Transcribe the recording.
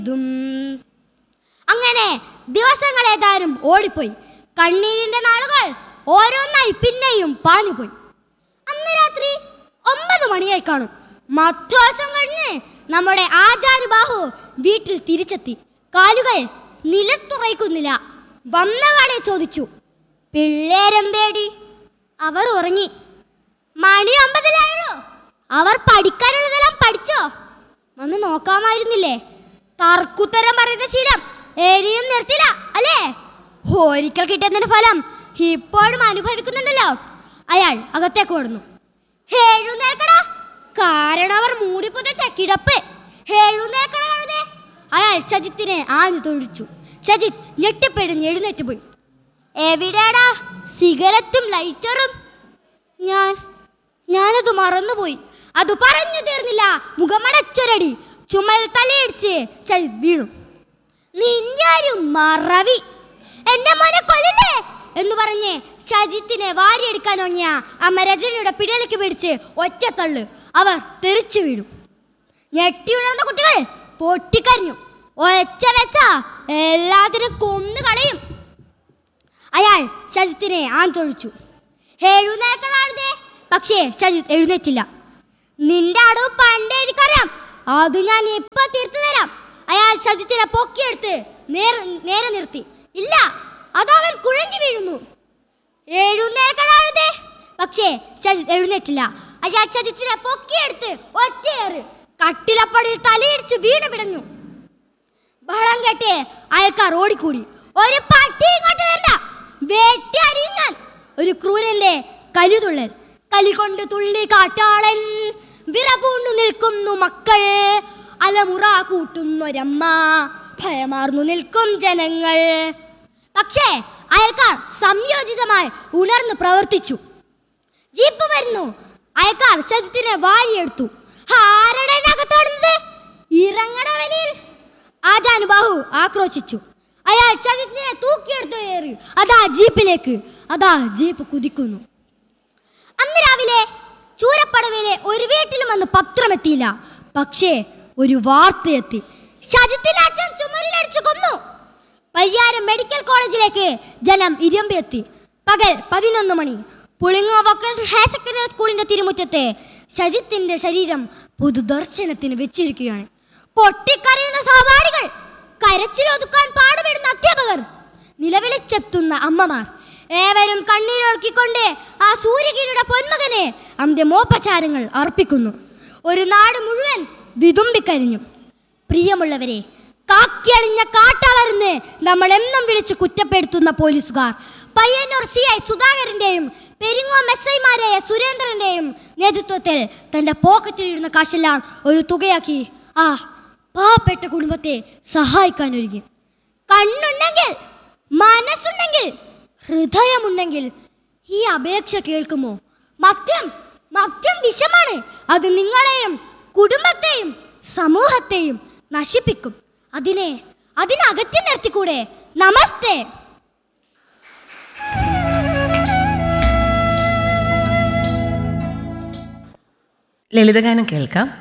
ദും. അങ്ങനെ ദിവസങ്ങൾ ഏതാനും ഓടിപ്പോയി കണ്ണീരിന്റെ നാളുകൾ ഓരോന്നായി പിന്നെയും പാഞ്ഞുപോയി അന്ന് രാത്രി ഒമ്പത് മണിയായി കാണും മധ്വാസം കഴിഞ്ഞ് നമ്മുടെ ആചാര്യബാഹു വീട്ടിൽ തിരിച്ചെത്തി കാലുകൾ നിലത്തുറയ്ക്കുന്നില്ല വന്നവാളെ ചോദിച്ചു പിള്ളേരെന്തേടി അവർ ഉറങ്ങി മണി ഒമ്പതിലായുള്ളൂ അവർ പഠിക്കാനുള്ളതെല്ലാം പഠിച്ചോ വന്ന് നോക്കാമായിരുന്നില്ലേ തർക്കുത്തരം പറയുന്ന ശീലം ഏരിയും നിർത്തില്ല അല്ലേ ഒരിക്കൽ കിട്ടുന്നതിന്റെ ഫലം ഇപ്പോഴും അനുഭവിക്കുന്നുണ്ടല്ലോ അയാൾ അകത്തേക്ക് ഓടുന്നു എഴുന്നേൽക്കടാ കാരണം അവർ മൂടിപ്പുതച്ച കിടപ്പ് എഴുന്നേൽക്കടാ കഴുതേ. അയാൾ സജിത്തിനെ ആഞ്ഞു തൊഴിച്ചു സജിത്ത് ഞെട്ടിപ്പിഴഞ്ഞ് എഴുന്നേറ്റ് പോയി എവിടെയാടാ സിഗരറ്റും ലൈറ്ററും ഞാൻ ഞാനത് മറന്നുപോയി അത് പറഞ്ഞു തീർന്നില്ല മുഖമടച്ചൊരടി ചുമൽ തലയിടിച്ച് സജിത് വീണു നിന്റെ ഒരു മറവി എന്റെ മോനെ കൊല്ലില്ലേ എന്ന് പറഞ്ഞ് ഷജിത്തിനെ വാരിയെടുക്കാൻ ഒങ്ങിയ അമ്മ രജനിയുടെ പിടിയിലേക്ക് പിടിച്ച് ഒറ്റത്തള്ളു അവർ തെറിച്ചു വീണു ഞെട്ടി ഉണർന്ന കുട്ടികൾ പൊട്ടിക്കരഞ്ഞു ഒച്ച വെച്ച എല്ലാത്തിനും കൊന്നു കളയും അയാൾ ഷജിത്തിനെ ആന്തൊഴിച്ചു എഴുന്നേൽക്കണേ പക്ഷേ ഷജിത്ത് എഴുന്നേറ്റില്ല നിന്റെ അടവ് പണ്ടേ എനിക്കറിയാം അത് ഞാൻ ഇപ്പൊ തീർത്തു തരാം അയാൾ ഷജിത്തിനെ പൊക്കിയെടുത്ത് നേരെ നേരെ നിർത്തി ഇല്ല അതവൻ കുഴഞ്ഞു വീഴുന്നു എഴുന്നേൽക്കണേ പക്ഷേ ഷജിത്ത് എഴുന്നേറ്റില്ല അയാൾ ഷജിത്തിനെ പൊക്കിയെടുത്ത് ഒറ്റയേറ് കട്ടിലപ്പടിയിൽ തലയിടിച്ച് വീണ് പിടഞ്ഞു ബഹളം കേട്ട് അയൽക്കാർ ഓടിക്കൂടി ഒരു പട്ടി ഇങ്ങോട്ട് വരണ്ട വെട്ടി അരിയുന്നാൻ ഒരു ക്രൂരന്റെ കലിതുള്ളൽ കലി കൊണ്ട് തുള്ളി കാട്ടാളൻ വിറപൂണ്ടു നിൽക്കുന്നു മക്കൾ അലമുറ കൂട്ടുന്നൊരമ്മ ഭയമാർന്നു നിൽക്കും ജനങ്ങൾ പക്ഷേ അയൽക്കാർ സംയോജിതമായി ഉണർന്നു പ്രവർത്തിച്ചു ജീപ്പ് വരുന്നു അയൽക്കാർ ശബ്ദത്തിനെ വാരിയെടുത്തു ആരുടെ അകത്തോടുന്നത് ഇറങ്ങണ വലിയിൽ ആജാനുബാഹു ആക്രോശിച്ചു അയാൾ ശജിത്തിനെ തൂക്കിയെടുത്തു കയറി അതാ ജീപ്പിലേക്ക് അതാ ജീപ്പ് കുതിക്കുന്നു അന്ന് രാവിലെ ചൂരപ്പടവിലെ ഒരു വീട്ടിലും അന്ന് പത്രമെത്തിയില്ല പക്ഷേ ഒരു വാർത്തയെത്തി ഷജിത്തിന്റെ അച്ഛൻ ചുമരിലടിച്ചു കൊന്നു പരിയാരം മെഡിക്കൽ കോളേജിലേക്ക് ജനം ഇരമ്പിയെത്തി പകൽ പതിനൊന്ന് മണി പുളിങ്ങോ വൊക്കേഷണൽ ഹയർ സെക്കൻഡറി സ്കൂളിന്റെ തിരുമുറ്റത്തെ ഷജിത്തിന്റെ ശരീരം പൊതുദർശനത്തിന് വെച്ചിരിക്കുകയാണ് പൊട്ടിക്കരയുന്ന സഹപാഠികൾ കരച്ചിലൊതുക്കാൻ പാടുപെടുന്ന അധ്യാപകർ നിലവിളിച്ചെത്തുന്ന അമ്മമാർ ഏവരും കണ്ണീരൊഴുക്കിക്കൊണ്ട് ആ സൂര്യകിരിയുടെ പൊന്മകനെ അന്ത്യമോപചാരങ്ങൾ അർപ്പിക്കുന്നു ഒരു നാട് മുഴുവൻ വിതുമ്പിക്കരിഞ്ഞു പ്രിയമുള്ളവരെ കാക്കിയണിഞ്ഞ കാട്ടാളർന്ന് നമ്മൾ എന്നും വിളിച്ച് കുറ്റപ്പെടുത്തുന്ന പോലീസുകാർ പയ്യന്നൂർ സി ഐ സുധാകരന്റെയും പെരിങ്ങോം എസ് ഐമാരായ സുരേന്ദ്രന്റെയും നേതൃത്വത്തിൽ തന്റെ പോക്കറ്റിലിരുന്ന കാശെല്ലാം ഒരു തുകയാക്കി ആ പാവപ്പെട്ട കുടുംബത്തെ സഹായിക്കാൻ ഒരുങ്ങി കണ്ണുണ്ടെങ്കിൽ മനസ്സുണ്ടെങ്കിൽ ഹൃദയമുണ്ടെങ്കിൽ ഈ അപേക്ഷ കേൾക്കുമോ മദ്യം മദ്യം വിഷമാണ് അത് നിങ്ങളെയും കുടുംബത്തെയും സമൂഹത്തെയും നശിപ്പിക്കും അതിനെ അതിനകറ്റി നിർത്തിക്കൂടെ നമസ്തേ ലളിതഗാനം കേൾക്കാം